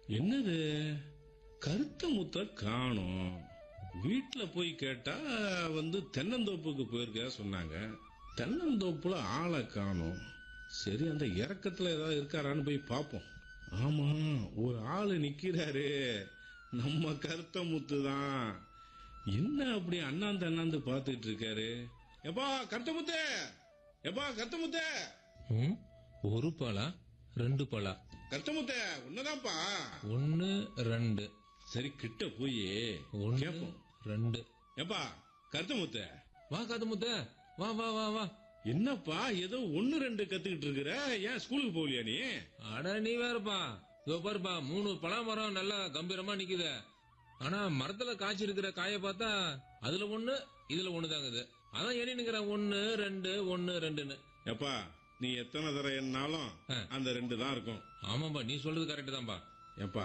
என்னது கருத்த முத்த காணோம் வீட்ல போய் கேட்டா வந்து தென்னந்தோப்புக்கு போயிருக்க சொன்னாங்க தென்னந்தோப்புல ஆளை காணோம் சரி அந்த இறக்கத்துல ஏதாவது இருக்காரான்னு போய் பார்ப்போம் ஆமா ஒரு ஆளு நிக்கிறாரு நம்ம கருத்த முத்து தான் என்ன அப்படி அண்ணாந்து அண்ணாந்து பாத்துக்கிட்டு இருக்காரு எப்பா கருத்த முத்து எப்பா கருத்த முத்து ம் ஒரு பழா ரெண்டு பழா கருத்த முத்து உன்னதான்ப்பா ஒன்னு ரெண்டு சரி கிட்ட போய் ஒன்னு கேப்போம் ரெண்டு எப்பா கருத்த முத்து வா காதுமுத்த வா வா வா வா என்னப்பா ஏதோ ஒன்னு ரெண்டு கத்துக்கிட்டு இருக்கிற ஏன் ஸ்கூலுக்கு போகலையா நீ அட நீ வேறப்பா இதோ பாருப்பா மூணு பலா மரம் நல்லா கம்பீரமா நிக்குது ஆனா மரத்துல காய்ச்சி இருக்கிற காய பார்த்தா அதுல ஒண்ணு இதுல ஒண்ணு தாங்குது அதான் எண்ணினுக்கிறேன் ஒன்னு ரெண்டு ஒன்னு ரெண்டுன்னு எப்பா நீ எத்தனை தடவை என்னாலும் ஆ. அந்த ரெண்டு தான் இருக்கும் ஆமாப்பா நீ சொல்றது கரெக்ட் தான்ப்பா எப்பா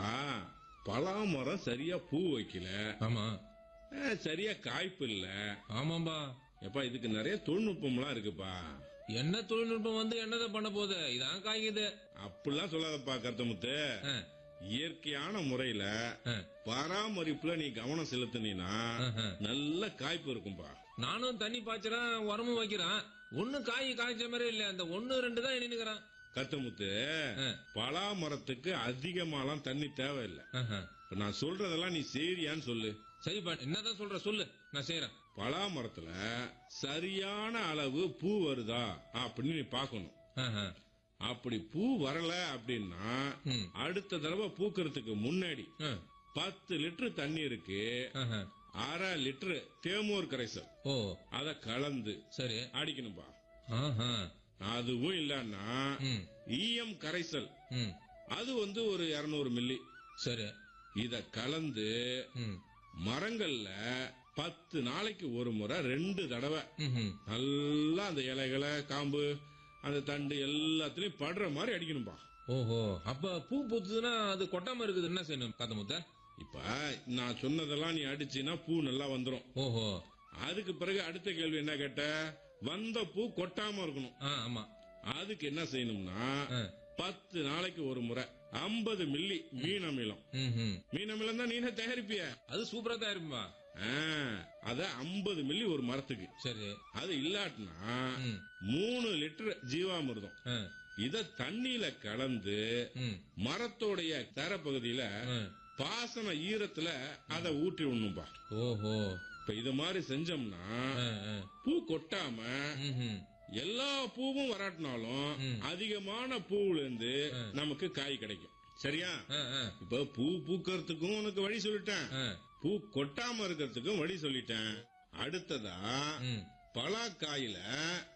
பலாமரம் சரியா பூ வைக்கல ஆமா ஆ, சரியா காய்ப்பு இல்ல ஆமாம்பா எப்பா இதுக்கு நிறைய தொழில்நுட்பம்லாம் இருக்குப்பா என்ன தொழில்நுட்பம் வந்து என்னதை பண்ண போகுது இதான் காய்க்குது அப்படிலாம் சொல்லாதப்பா கருத்தமுத்து ஆ, இயற்கையான முறையில ஆ, பராமரிப்புல நீ கவனம் செலுத்தினா ஆஹா. நல்ல காய்ப்பு இருக்கும்பா நானும் தண்ணி பாய்ச்சறேன் உரமும் வைக்கிறேன் ஒண்ணு காய் காய்ச்ச மாதிரி இல்ல அந்த ஒன்னு ரெண்டு தான் எண்ணினுக்கிறேன் கருத்தமுத்து ஆ. பலா மரத்துக்கு அதிகமாலாம் தண்ணி தேவையில்லை ஆஹா. இப்ப நான் சொல்றதெல்லாம் நீ சரியான்னு சொல்லு சரிப்பா என்னதான் சொல்ற சொல்லு நான் செய்யறேன் பலா மரத்துல சரியான அளவு பூ வருதா அப்படின்னு நீ பார்க்கணும் ஆஹா. அப்படி பூ வரல அப்படின்னா ம். அடுத்த தடவை பூக்கறதுக்கு முன்னாடி ஆ. பத்து லிட்டர் தண்ணீருக்கு ஆஹா. அரை லிட்டர் தேமூர் கரைசல் ஓ அத கலந்து சரி அடிக்கணும்பா ஆஹா. அதுவும் இல்லன்னா ம். ஈயம் கரைசல் ம். அது வந்து ஒரு 200 மில்லி சரி இத கலந்து ம். மரங்கள்ல பத்து நாளைக்கு ஒரு முறை ரெண்டு தடவை ம்ஹும். நல்லா அந்த இலைகளை காம்பு அந்த தண்டு எல்லாத்துலயும் படுற மாதிரி அடிக்கணும்பா ஓஹோ அப்ப பூ பூத்துதுன்னா அது கொட்டாம இருக்குது என்ன செய்யணும் காத்தமுத்த இப்ப நான் சொன்னதெல்லாம் நீ அடிச்சினா பூ நல்லா வந்துரும் ஓஹோ அதுக்கு பிறகு அடுத்த கேள்வி என்ன கேட்ட வந்த பூ கொட்டாம இருக்கணும் ஆ ஆமா அதுக்கு என்ன செய்யணும்னா ஆ. பத்து நாளைக்கு ஒரு முறை 50 மில்லி மீன் அமிலம் ம்ஹும். மீன் அமிலம் தான் நீனே தயாரிப்பிய அது சூப்பரா தான் இருக்கும்பா அத 50 மில்லி ஒரு மரத்துக்கு சரி அது இல்லாட்டினா ம். மூணு லிட்டர் ஜீவாமிர்தம் ஆ. இத தண்ணியில கலந்து ம். மரத்தோடைய தரப்பகுதியில ஆ. பாசன ஈரத்துல அத ஊற்றி விடணும்பா ஓஹோ இப்ப இது மாதிரி செஞ்சோம்னா ஆ, ஆ. பூ கொட்டாம ம்ஹும். எல்லா பூவும் வராட்டினாலும் ம். அதிகமான பூவுல இருந்து நமக்கு காய் கிடைக்கும் சரியா ஆ, ஆ. இப்ப பூ பூக்கறதுக்கும் உனக்கு வழி சொல்லிட்டேன் ஆ. பூ கொட்டாம இருக்கிறதுக்கும் வழி சொல்லிட்டேன் அடுத்ததா ம். பலாக்காயில